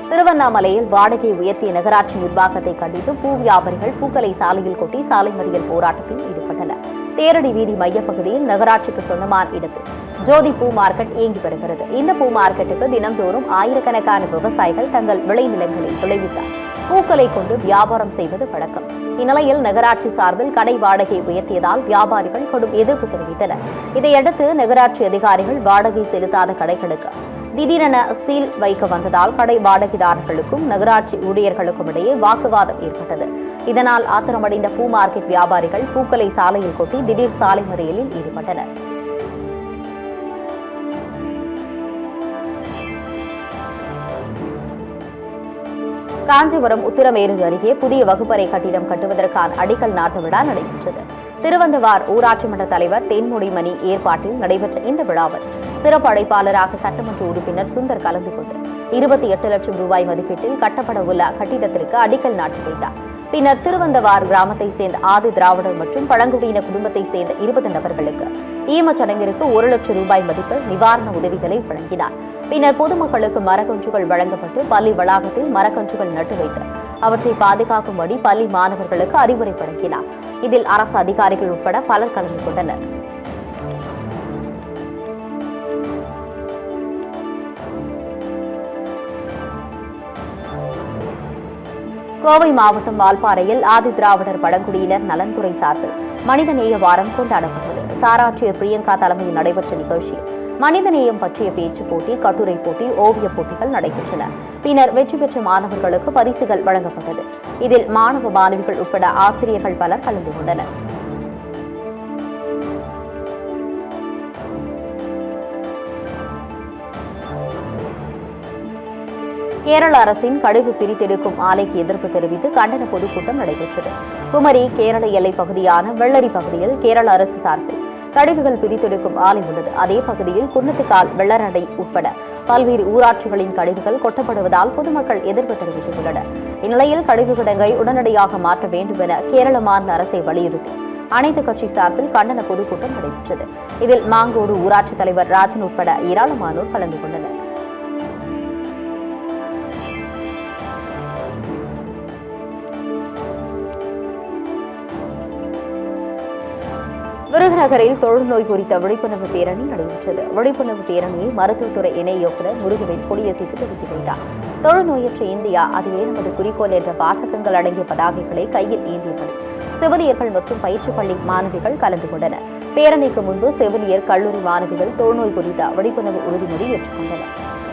திருவண்ணாமலையில் வாடகை உயர்த்திய நகராட்சி நிர்வாகத்தை கண்டித்து பூ வியாபாரிகள் பூக்களை சாலையில் கொட்டி சாலை மறியல் போராட்டத்தில் ஈடுபட்டனர் தேரடி வீதி மையப்பகுதியில் நகராட்சிக்கு சொந்தமான இடத்தில் ஜோதி பூ மார்க்கெட் இயங்கி வருகிறது இந்த பூ மார்க்கெட்டுக்கு தினம்தோறும் ஆயிரக்கணக்கான விவசாயிகள் தங்கள் விளைநிலங்களில் விளைவித்த பூக்களை கொண்டு வியாபாரம் செய்வது வழக்கம் இந்நிலையில் நகராட்சி சார்பில் கடை வாடகை உயர்த்தியதால் வியாபாரிகள் கடும் எதிர்ப்பு தெரிவித்தனர் இதையடுத்து நகராட்சி அதிகாரிகள் வாடகை செலுத்தாத கடைகளுக்கு திடீரென சீல் வைக்க வந்ததால் கடை வாடகைதாரர்களுக்கும் நகராட்சி ஊழியர்களுக்கும் இடையே வாக்குவாதம் ஏற்பட்டது இதனால் ஆத்திரமடைந்த பூ மார்க்கெட் வியாபாரிகள் பூக்களை சாலையில் கொட்டி திடீர் சாலை மறியலில் ஈடுபட்டனர் காஞ்சிபுரம் உத்திரமேரூர் அருகே புதிய வகுப்பறை கட்டிடம் கட்டுவதற்கான அடிக்கல் நாட்டு விழா நடைபெற்றது திருவந்தவார் ஊராட்சி மன்ற தலைவர் தேன்மொழி மணி ஏற்பாட்டில் நடைபெற்ற இந்த விழாவில் சிறப்பு அழைப்பாளராக சட்டமன்ற உறுப்பினர் சுந்தர் கலந்து கொண்டு இருபத்தி எட்டு லட்சம் ரூபாய் மதிப்பீட்டில் கட்டப்பட உள்ள கட்டிடத்திற்கு அடிக்கல் நாட்டி வைத்தார் பின்னர் திருவந்தவார் கிராமத்தை சேர்ந்த ஆதி திராவிடர் மற்றும் பழங்குடியின குடும்பத்தை சேர்ந்த இருபது நபர்களுக்கு ஈமச் சடங்கிற்கு ஒரு லட்சம் ரூபாய் மதிப்பில் நிவாரண உதவிகளை வழங்கினார் பின்னர் பொதுமக்களுக்கு மரக்கன்றுகள் வழங்கப்பட்டு பள்ளி வளாகத்தில் மரக்கன்றுகள் நட்டு வைத்து அவற்றை பாதுகாக்கும்படி பள்ளி மாணவர்களுக்கு அறிவுரை வழங்கினார் இதில் அரசு அதிகாரிகள் உட்பட பலர் கலந்து கொண்டனர் கோவை மாவட்டம் வால்பாறையில் ஆதி திராவிடர் பழங்குடியினர் நலன்துறை சார்பில் மனிதநேய வாரம் கொண்டாடப்பட்டது சாராட்சியர் பிரியங்கா தலைமையில் நடைபெற்ற நிகழ்ச்சியில் மனிதநேயம் பற்றிய பேச்சு போட்டி கட்டுரை போட்டி ஓவியப் போட்டிகள் நடைபெற்றன பின்னர் வெற்றி பெற்ற மாணவர்களுக்கு பரிசுகள் வழங்கப்பட்டது இதில் மாணவ மாணவிகள் உட்பட ஆசிரியர்கள் பலர் கலந்து கொண்டனர் கேரள அரசின் கழிவு பிரித்தெடுக்கும் ஆலைக்கு எதிர்ப்பு தெரிவித்து கண்டன பொதுக்கூட்டம் நடைபெற்றது குமரி கேரள எல்லைப் பகுதியான வெள்ளரி பகுதியில் கேரள அரசு சார்பில் கழிவுகள் பிரித்தெடுக்கும் ஆலை உள்ளது அதே பகுதியில் குன்னத்துக்கால் வெள்ளரடை உட்பட பல்வேறு ஊராட்சிகளின் கழிவுகள் கொட்டப்படுவதால் பொதுமக்கள் எதிர்ப்பு தெரிவித்துள்ளனர் இந்நிலையில் கழிவு கிடங்கை உடனடியாக மாற்ற வேண்டும் என கேரள மாநில அரசை வலியுறுத்தி அனைத்து கட்சி சார்பில் கண்டன பொதுக்கூட்டம் நடைபெற்றது இதில் மாங்கோடு ஊராட்சித் தலைவர் ராஜன் உட்பட ஏராளமானோர் கலந்து கொண்டனர் விருதுநகரில் தொழுநோய் குறித்த விழிப்புணர்வு பேரணி நடைபெற்றது விழிப்புணர்வு பேரணியை மருத்துவத்துறை இணை இயக்குநர் முருகவேல் கொடியசைத்து துவக்கி வைத்தார் தொழுநோயற்ற இந்தியா அதுவே நமது குறிக்கோள் என்ற வாசகங்கள் அடங்கிய பதாகைகளை கையில் ஏந்தியபடி செவிலியர்கள் மற்றும் பயிற்சி பள்ளி மாணவிகள் கலந்து கொண்டனர் பேரணிக்கு முன்பு செவிலியர் கல்லூரி மாணவிகள் தொழுநோய் குறித்த விழிப்புணர்வு உறுதிமொழி ஏற்றுக்கொண்டனர்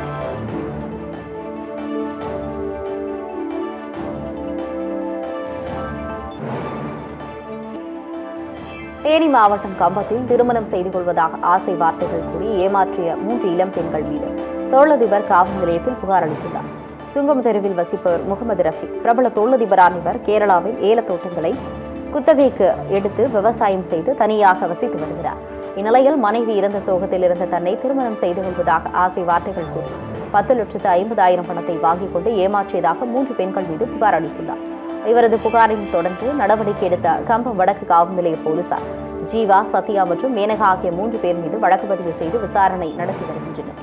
தேனி மாவட்டம் கம்பத்தில் திருமணம் செய்து கொள்வதாக ஆசை வார்த்தைகள் கூறி ஏமாற்றிய மூன்று இளம் பெண்கள் மீது தொழிலதிபர் காவல் நிலையத்தில் புகார் அளித்துள்ளார் சுங்கம் தெருவில் வசிப்பவர் முகமது ரஃபி பிரபல தொழிலதிபரான இவர் கேரளாவில் ஏலத்தோட்டங்களை குத்தகைக்கு எடுத்து விவசாயம் செய்து தனியாக வசித்து வருகிறார் இந்நிலையில் மனைவி இறந்த சோகத்தில் இருந்த தன்னை திருமணம் செய்து கொள்வதாக ஆசை வார்த்தைகள் கூறி பத்து லட்சத்து ஐம்பதாயிரம் பணத்தை வாங்கிக் கொண்டு ஏமாற்றியதாக மூன்று பெண்கள் மீது புகார் அளித்துள்ளார் இவரது புகாரின் தொடர்ந்து நடவடிக்கை எடுத்த கம்பம் வடக்கு காவல் நிலைய போலீசார் ஜீவா சத்யா மற்றும் மேனகா ஆகிய மூன்று பேர் மீது வழக்கு பதிவு செய்து விசாரணை நடத்தி வருகின்றனர்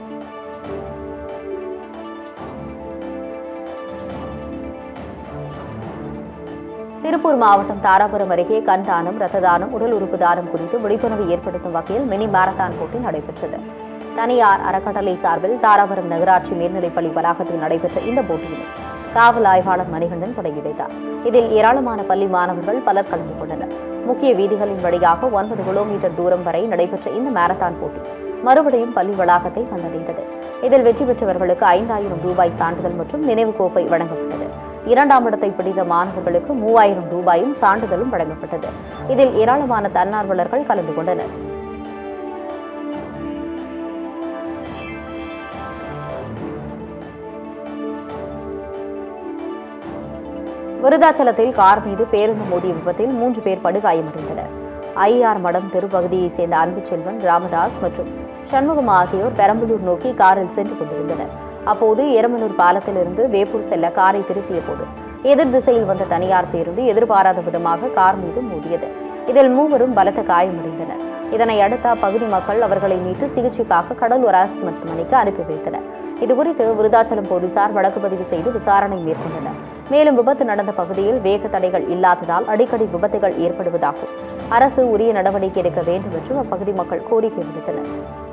திருப்பூர் மாவட்டம் தாராபுரம் அருகே கண் தானம் ரத்த தானம் உடல் உறுப்பு தானம் குறித்து விழிப்புணர்வு ஏற்படுத்தும் வகையில் மினி மாரத்தான் போட்டி நடைபெற்றது தனியார் அறக்கட்டளை சார்பில் தாராபுரம் நகராட்சி மேல்நிலைப்பள்ளி வளாகத்தில் நடைபெற்ற இந்த போட்டியினை காவல் ஆய்வாளர் மணிகண்டன் தொடங்கி வைத்தார் இதில் ஏராளமான பள்ளி மாணவர்கள் பலர் கலந்து கொண்டனர் முக்கிய வீதிகளின் வழியாக ஒன்பது கிலோமீட்டர் தூரம் வரை நடைபெற்ற இந்த மாரத்தான் போட்டி மறுபடியும் பள்ளி வளாகத்தை வந்தடைந்தது இதில் வெற்றி பெற்றவர்களுக்கு ஐந்தாயிரம் ரூபாய் சான்றிதழ் மற்றும் நினைவு கோப்பை வழங்கப்பட்டது இரண்டாம் இடத்தை பிடித்த மாணவர்களுக்கு மூவாயிரம் ரூபாயும் சான்றிதழும் வழங்கப்பட்டது இதில் ஏராளமான தன்னார்வலர்கள் கலந்து கொண்டனர் விருதாச்சலத்தில் கார் மீது பேருந்து மோதிய விபத்தில் மூன்று பேர் படுகாயமடைந்தனர் ஐஆர் மடம் தெருப்பகுதியைச் சேர்ந்த அன்பு செல்வன் ராமதாஸ் மற்றும் சண்முகம் ஆகியோர் பெரம்பலூர் நோக்கி காரில் சென்று கொண்டிருந்தனர் அப்போது எரமனூர் பாலத்திலிருந்து வேப்பூர் செல்ல காரை திருப்பிய போது எதிர் திசையில் வந்த தனியார் பேருந்து எதிர்பாராத விதமாக கார் மீது மோதியது இதில் மூவரும் பலத்த காயமடைந்தனர் இதனை அடுத்த அப்பகுதி மக்கள் அவர்களை மீட்டு சிகிச்சைக்காக கடலூர் அரசு மருத்துவமனைக்கு அனுப்பி வைத்தனர் இதுகுறித்து விருதாச்சலம் போலீசார் வழக்கு பதிவு செய்து விசாரணை மேற்கொண்டனர் மேலும் விபத்து நடந்த பகுதியில் வேக தடைகள் இல்லாததால் அடிக்கடி விபத்துகள் ஏற்படுவதாகும் அரசு உரிய நடவடிக்கை எடுக்க வேண்டும் என்றும் அப்பகுதி மக்கள் கோரிக்கை விடுத்தனர்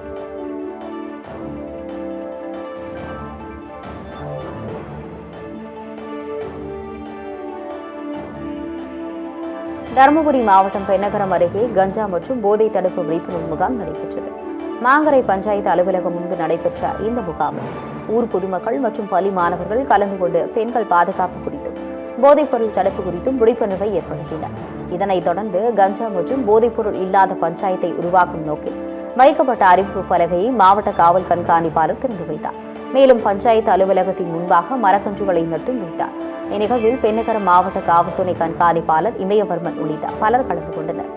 தருமபுரி மாவட்டம் பென்னகரம் அருகே கஞ்சா மற்றும் போதை தடுப்பு விழிப்புணர்வு முகாம் நடைபெற்றது மாங்கரை பஞ்சாயத்து அலுவலகம் முன்பு நடைபெற்ற இந்த முகாமில் ஊர் பொதுமக்கள் மற்றும் பள்ளி மாணவர்கள் கலந்து கொண்டு பெண்கள் பாதுகாப்பு குறித்தும் போதைப்பொருள் தடுப்பு குறித்தும் விழிப்புணர்வை ஏற்படுத்தினர் இதனைத் தொடர்ந்து கஞ்சா மற்றும் போதைப்பொருள் இல்லாத பஞ்சாயத்தை உருவாக்கும் நோக்கில் வைக்கப்பட்ட அறிவிப்பு பலகையை மாவட்ட காவல் கண்காணிப்பாளர் திறந்து வைத்தார் மேலும் பஞ்சாயத்து அலுவலகத்தின் முன்பாக மரக்கன்றுகளை நட்டும் வைத்தார் இந்நிகழ்வில் பெண்ணகரம் மாவட்ட காவல்துறை கண்காணிப்பாளர் இமயவர்மன் உள்ளிட்ட பலர் கலந்து கொண்டனர்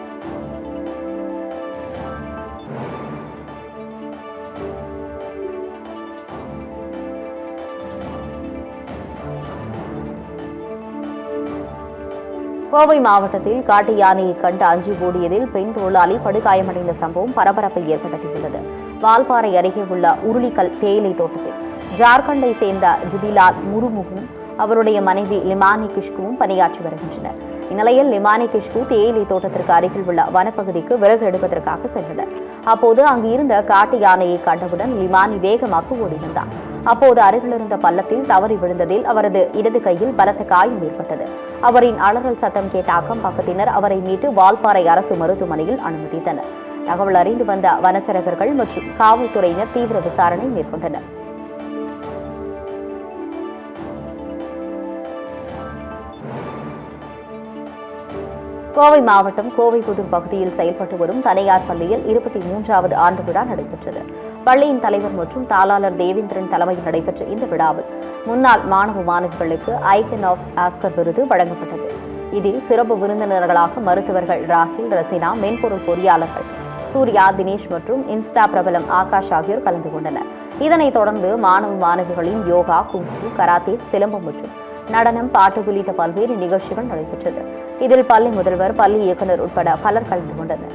கோவை மாவட்டத்தில் காட்டு யானையை கண்டு அஞ்சு ஓடியதில் பெண் தொழிலாளி படுகாயமடைந்த சம்பவம் பரபரப்பை ஏற்படுத்தியுள்ளது வால்பாறை அருகே உள்ள உருளிக்கல் தேயிலை தோட்டத்தில் ஜார்க்கண்டை சேர்ந்த ஜிதிலால் முருமுகும் அவருடைய மனைவி லிமானி கிஷ்குவும் பணியாற்றி வருகின்றனர் இந்நிலையில் லிமானி கிஷ்கு தேயிலை தோட்டத்திற்கு அருகில் உள்ள வனப்பகுதிக்கு விறகு எடுப்பதற்காக சென்றனர் அப்போது அங்கு இருந்த காட்டு யானையை கண்டவுடன் லிமானி வேகமாக ஓடி வந்தார் அப்போது அருகிலிருந்த பள்ளத்தில் தவறி விழுந்ததில் அவரது இடது கையில் பலத்த காயம் ஏற்பட்டது அவரின் அலறல் சத்தம் கேட்ட அக்கம் பக்கத்தினர் அவரை மீட்டு வால்பாறை அரசு மருத்துவமனையில் அனுமதித்தனர் தகவல் அறிந்து வந்த வனச்சரகர்கள் மற்றும் காவல்துறையினர் தீவிர விசாரணை மேற்கொண்டனர் கோவை மாவட்டம் கோவைப்புதூர் பகுதியில் செயல்பட்டு வரும் தனியார் பள்ளியில் இருபத்தி மூன்றாவது ஆண்டு விழா நடைபெற்றது பள்ளியின் தலைவர் மற்றும் தாளாளர் தேவேந்திரன் தலைமையில் நடைபெற்ற இந்த விழாவில் முன்னாள் மாணவ மாணவிகளுக்கு ஐக்கன் ஆஃப் ஆஸ்கர் விருது வழங்கப்பட்டது இதில் சிறப்பு விருந்தினர்களாக மருத்துவர்கள் ராகில் ரசினா மென்பொருள் பொறியாளர்கள் சூர்யா தினேஷ் மற்றும் இன்ஸ்டா பிரபலம் ஆகாஷ் ஆகியோர் கலந்து கொண்டனர் இதனைத் தொடர்ந்து மாணவ மாணவிகளின் யோகா குங்ஃபு கராத்தே சிலம்பம் மற்றும் நடனம் பாட்டு உள்ளிட்ட பல்வேறு நிகழ்ச்சிகள் நடைபெற்றது இதில் பள்ளி முதல்வர் பள்ளி இயக்குநர் உட்பட பலர் கலந்து கொண்டனர்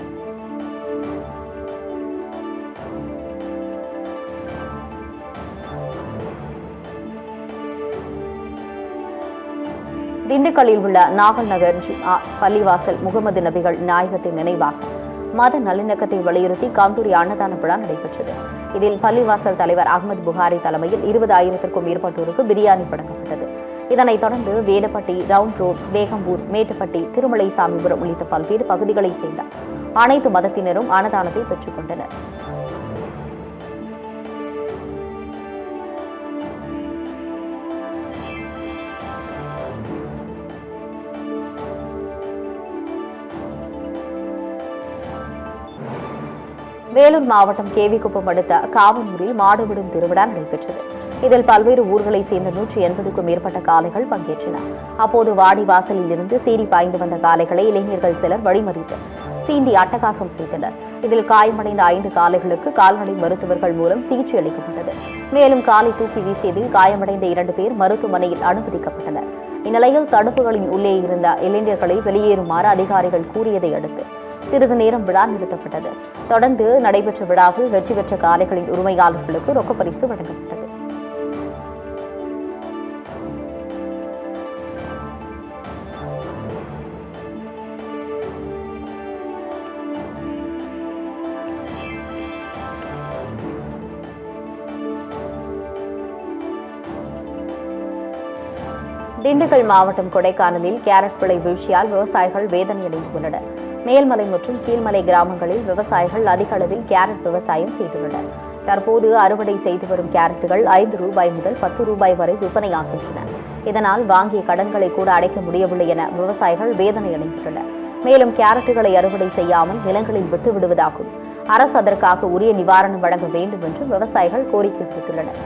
திண்டுக்கல்லில் உள்ள நாகல் நகர் ஜும்ஆ பள்ளிவாசல் முகமது நபிகள் நாயகத்தின் நினைவாக மத நல்லிணக்கத்தை வலியுறுத்தி காந்தூரி அன்னதான விழா நடைபெற்றது இதில் பள்ளிவாசல் தலைவர் அகமது புகாரி தலைமையில் இருபது ஆயிரத்திற்கும் மேற்பட்டோருக்கு பிரியாணி வழங்கப்பட்டது இதனைத் தொடர்ந்து வேடப்பட்டி ரவுண்ட் ரோட் வேகம்பூர் மேட்டுப்பட்டி திருமலை சாமிபுரம் உள்ளிட்ட பல்வேறு பகுதிகளைச் சேர்ந்த அனைத்து மதத்தினரும் அன்னதானத்தை பெற்றுக் கொண்டனர் வேலூர் மாவட்டம் கேவிக்குப்பம் அடுத்த காவனூரில் மாடுவிடும் திருவிழா நடைபெற்றது இதில் பல்வேறு ஊர்களைச் சேர்ந்த நூற்றி எண்பதுக்கும் மேற்பட்ட காளைகள் பங்கேற்றன அப்போது வாடி வாசலில் இருந்து சீறி பாய்ந்து வந்த காளைகளை இளைஞர்கள் சிலர் வழிமறித்து சீண்டி அட்டகாசம் செய்தனர் இதில் காயமடைந்த ஐந்து காளைகளுக்கு கால்நடை மருத்துவர்கள் மூலம் சிகிச்சை அளிக்கப்பட்டது மேலும் காலை தூக்கி வீசியதில் காயமடைந்த இரண்டு பேர் மருத்துவமனையில் அனுமதிக்கப்பட்டனர் இந்நிலையில் தடுப்புகளின் உள்ளே இருந்த இளைஞர்களை வெளியேறுமாறு அதிகாரிகள் கூறியதை அடுத்து சிறிது நேரம் விழா நிறுத்தப்பட்டது தொடர்ந்து நடைபெற்ற விழாவில் வெற்றி பெற்ற காளைகளின் உரிமையாளர்களுக்கு ரொக்கப்பரிசு வழங்கப்பட்டது திண்டுக்கல் மாவட்டம் கொடைக்கானலில் கேரட் விளை வீழ்ச்சியால் விவசாயிகள் வேதனையடைந்துள்ளனர் மேல்மலை மற்றும் கீழ்மலை கிராமங்களில் விவசாயிகள் அதிக அளவில் கேரட் விவசாயம் செய்துள்ளனர் தற்போது அறுவடை செய்து வரும் கேரட்டுகள் ஐந்து ரூபாய் முதல் பத்து ரூபாய் வரை விற்பனையாகின்றன இதனால் வாங்கிய கடன்களை கூட அடைக்க முடியவில்லை என விவசாயிகள் வேதனை அடைந்துள்ளனர் மேலும் கேரட்டுகளை அறுவடை செய்யாமல் நிலங்களில் விட்டு விடுவதாகவும் அரசு அதற்காக உரிய நிவாரணம் வழங்க வேண்டும் என்று விவசாயிகள் கோரிக்கை விடுத்துள்ளனர்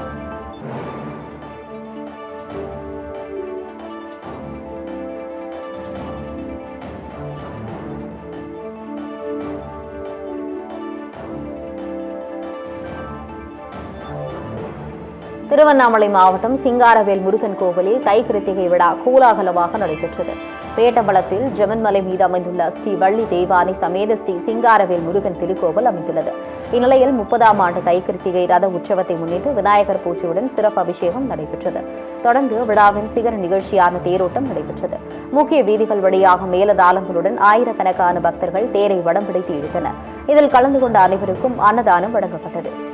திருவண்ணாமலை மாவட்டம் சிங்காரவேல் முருகன் கோவிலில் தை கிருத்திகை விழா கோலாகலமாக நடைபெற்றது பேட்டம்பலத்தில் ஜெமன்மலை மீது அமைந்துள்ள ஸ்ரீ வள்ளி தேவானை சமேத ஸ்ரீ சிங்காரவேல் முருகன் திருக்கோவில் அமைந்துள்ளது இந்நிலையில் முப்பதாம் ஆண்டு தை கிருத்திகை ரத உற்சவத்தை முன்னிட்டு விநாயகர் பூஜையுடன் சிறப்பு அபிஷேகம் நடைபெற்றது தொடர்ந்து விழாவின் சிகர நிகழ்ச்சியான தேரோட்டம் நடைபெற்றது முக்கிய வீதிகள் வழியாக மேலதாளங்களுடன் ஆயிரக்கணக்கான பக்தர்கள் தேரை வடம் பிடித்து இழுத்தனர் இதில் கலந்து கொண்ட அனைவருக்கும் அன்னதானம் வழங்கப்பட்டது